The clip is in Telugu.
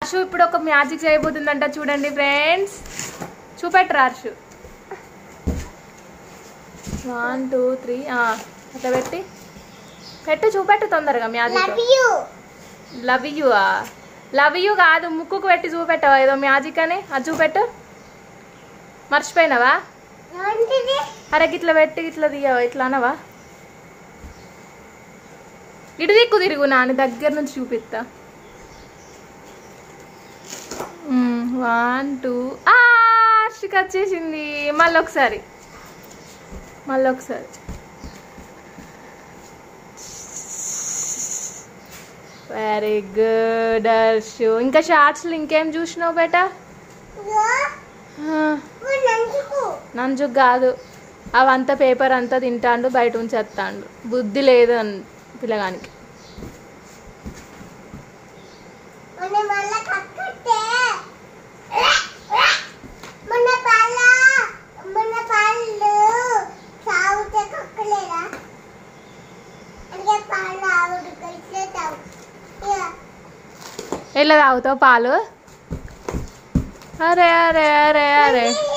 అర్షు ఇప్పుడు ఒక మ్యాజిక్ చేయబోతుందంట చూడండి ఫ్రెండ్స్ చూపెట్టరు అర్షు వన్ టూ త్రీ అట్లా పెట్టి పెట్టు చూపెట్టు తొందరగా magic love you love you love you కాదు ముక్కుకు పెట్టి చూపెట్టావా ఏదో మ్యాజిక్ అని అది చూపెట్టు మర్చిపోయినావా ఏంటిది అరే ఇట్లా పెట్టి ఇట్లా తీయవా ఇట్లా అనవా ఇటు దిక్కు తిరుగు నాని దగ్గర నుంచి చూపిస్తా వన్ టూ ఆర్షిక వచ్చేసింది మళ్ళీ ఒకసారి మళ్ళీ ఒకసారి వెరీ గుడ్ అర్షు ఇంకా షార్ట్స్లో ఇంకేం చూసినావు బేటా ఇగో, ఓ నంచుకు నంజు కాదు అవంతా పేపర్ అంతా తింటాండు బయట ఉంచేస్తాండు బుద్ధి లేదు అన్- పిల్లగానికి మొన్న మళ్ళా కక్కట్టే మొన్న పాల మొన్న పాలు తాగితే కక్కలేదా అంటే పాలు ఆవిడ కలిసే తాగు ఇక ఎలా తాగుతావు పాలు అరే అరే అరే అరే మళ్ళీ